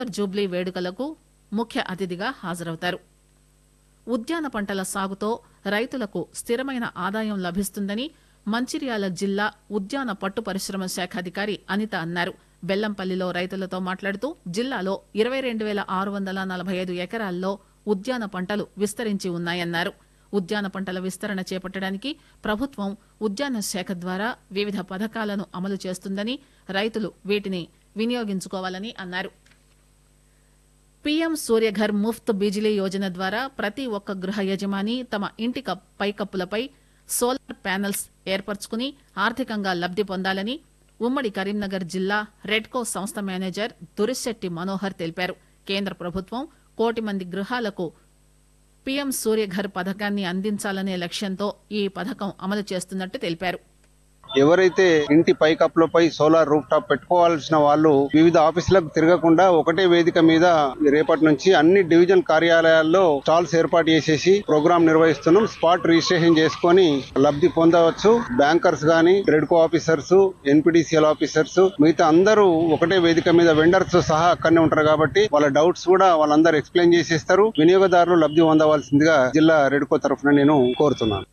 silver Jubilee వేడుకలకు ముఖ్య అతిథిగా హాజరవుతారు ఉద్యాన పంటల సాగుతో రైతులకు స్థిరమైన ఆదాయం లభిస్తుందని మంచిర్యాల జిల్లా ఉద్యాన పట్టు పరిశ్రమ శాఖ అధికారి అనిత అన్నారు బెల్లంపల్లిలో రైతులతో మాట్లాడుతూ జిల్లాలో ఇరవై రెండు వేల ఆరు వందల నలభై ఐదు ఎకరాల్లో ఉద్యాన పంటలు విస్తరించి ఉన్నాయన్నారు ఉద్యాన పంటల విస్తరణ చేపట్టడానికి ప్రభుత్వం ఉద్యాన శాఖ ద్వారా వివిధ పథకాలను అమలు చేస్తుందని రైతులు వీటిని వినియోగించుకోవాలని అన్నారు పీఎం సూర్యఘర్ ముఫ్త్ బిజిలీ యోజన ద్వారా ప్రతి ఒక్క గృహ యజమాని తమ ఇంటి కప్- పైకప్పులపై సోలార్ ప్యానెల్స్ ఏర్పరచుకుని ఆర్థికంగా లబ్ది పొందాలని ఉమ్మడి కరీంనగర్ జిల్లా రెడ్కో సంస్థ మేనేజర్ దురిశెట్టి మనోహర్ తెలిపారు కేంద్ర ప్రభుత్వం కోటి మంది గృహాలకు పీఎం సూర్యఘర్ పథకాన్ని అందించాలనే లక్ష్యంతో ఈ పథకం అమలు చేస్తున్నట్టు తెలిపారు ఎవరైతే ఇంటి పైకప్పులపై సోలార్ రూఫ్ టాప్ పెట్టుకోవాల్సిన వాళ్ళు వివిధ ఆఫీసులకు తిరగకుండా ఒకటే వేదిక మీద రేపటి నుంచి అన్ని డివిజన్ కార్యాలయాల్లో స్టాల్స్ ఏర్పాటు చేసేసి ప్రోగ్రామ్ నిర్వహిస్తున్నాం స్పాట్ రిజిస్ట్రేషన్ చేసుకొని లబ్ధి పొందవచ్చు బ్యాంకర్స్ గాని రెడ్కో ఆఫీసర్స్ ఎన్పిడిసిఎల్ ఆఫీసర్స్ మిగతా అందరూ ఒకటే వేదిక మీద వెండర్స్ సహా అక్కడనే ఉంటారు కాబట్టి వాళ్ళ డౌట్స్ కూడా వాళ్ళందరూ ఎక్స్ప్లెయిన్ చేసేస్తారు వినియోగదారులు లబ్ధి పొందవలసిందిగా జిల్లా రెడ్కో తరఫున నేను కోరుతున్నాను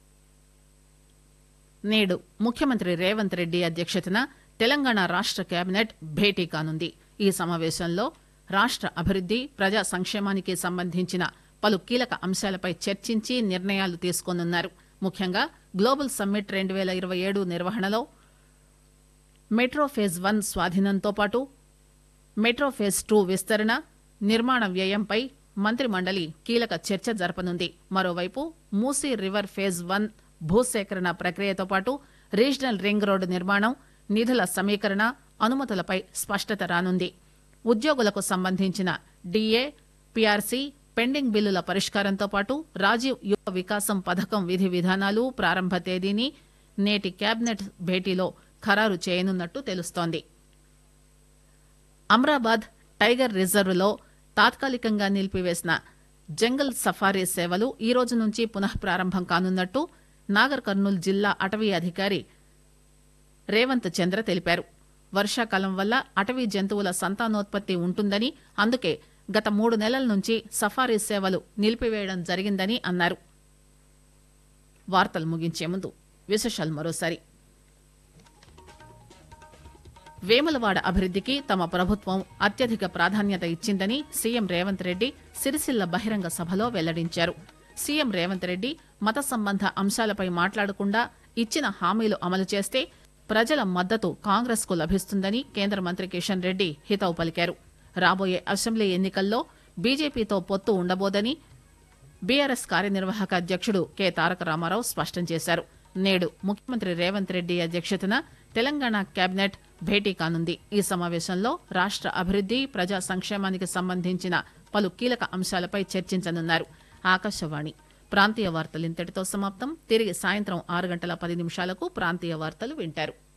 నేడు ముఖ్యమంత్రి రేవంత్ రెడ్డి అధ్యక్షతన తెలంగాణ రాష్ట కేబినెట్ భేటీ కానుంది ఈ సమావేశంలో రాష్ట అభివృద్ది ప్రజా సంక్షేమానికి సంబంధించిన పలు కీలక అంశాలపై చర్చించి నిర్ణయాలు తీసుకోనున్నారు ముఖ్యంగా గ్లోబల్ సమ్మిట్ రెండు వేల ఇరవై ఏడు నిర్వహణలో మెట్రో ఫేజ్ వన్ స్వాధీనంతో పాటు మెట్రో ఫేజ్ టూ విస్తరణ నిర్మాణ వ్యయంపై మంత్రి మండలి కీలక చర్చ జరపనుంది మరోవైపు మూసీ రివర్ ఫేజ్ వన్ భూసేకరణ ప్రక్రియతో పాటు రీజనల్ రింగ్ రోడ్డు నిర్మాణం నిధుల సమీకరణ అనుమతులపై స్పష్టత రానుంది ఉద్యోగులకు సంబంధించిన డిఏ పిఆర్సీ పెండింగ్ బిల్లుల పరిష్కారంతో పాటు రాజీవ్ యువ వికాసం పథకం విధి విధానాలు ప్రారంభ తేదీని నేటి కేబినెట్ భేటీలో ఖరారు చేయనున్నట్టు తెలుస్తోంది అమ్రాబాద్ టైగర్ రిజర్వ్లో తాత్కాలికంగా నిలిపివేసిన జంగల్ సఫారీ సేవలు ఈ రోజు నుంచి పునః ప్రారంభం కానున్నట్టు నాగర్ కర్నూల్ జిల్లా అటవీ అధికారి రేవంత్ చంద్ర తెలిపారు వర్షాకాలం వల్ల అటవీ జంతువుల సంతానోత్పత్తి ఉంటుందని అందుకే గత మూడు నెలల నుంచి సఫారీ సేవలు నిలిపివేయడం జరిగిందని అన్నారు వార్తలు ముగించే ముందు విశేషాలు మరోసారి వేములవాడ అభివృద్దికి తమ ప్రభుత్వం అత్యధిక ప్రాధాన్యత ఇచ్చిందని సీఎం రేవంత్ రెడ్డి సిరిసిల్ల బహిరంగ సభలో వెల్లడించారు సీఎం రేవంత్ రెడ్డి మత సంబంధ అంశాలపై మాట్లాడకుండా ఇచ్చిన హామీలు అమలు చేస్తే ప్రజల మద్దతు కాంగ్రెస్ కు లభిస్తుందని కేంద్ర మంత్రి కిషన్ రెడ్డి హితవు పలికారు రాబోయే అసెంబ్లీ ఎన్నికల్లో బీజేపీతో పొత్తు ఉండబోదని బీఆర్ఎస్ కార్యనిర్వాహక అధ్యక్షుడు కె తారక రామారావు స్పష్టం చేశారు నేడు ముఖ్యమంత్రి రేవంత్ రెడ్డి అధ్యక్షతన తెలంగాణ కేబినెట్ భేటీ కానుంది ఈ సమావేశంలో రాష్ట అభివృద్ది ప్రజా సంక్షేమానికి సంబంధించిన పలు కీలక అంశాలపై చర్చించనున్నారు ఆకాశవాణి ప్రాంతీయ వార్తలు ఇంతటితో సమాప్తం తిరిగి సాయంత్రం ఆరు గంటల పది నిమిషాలకు ప్రాంతీయ వార్తలు వింటారు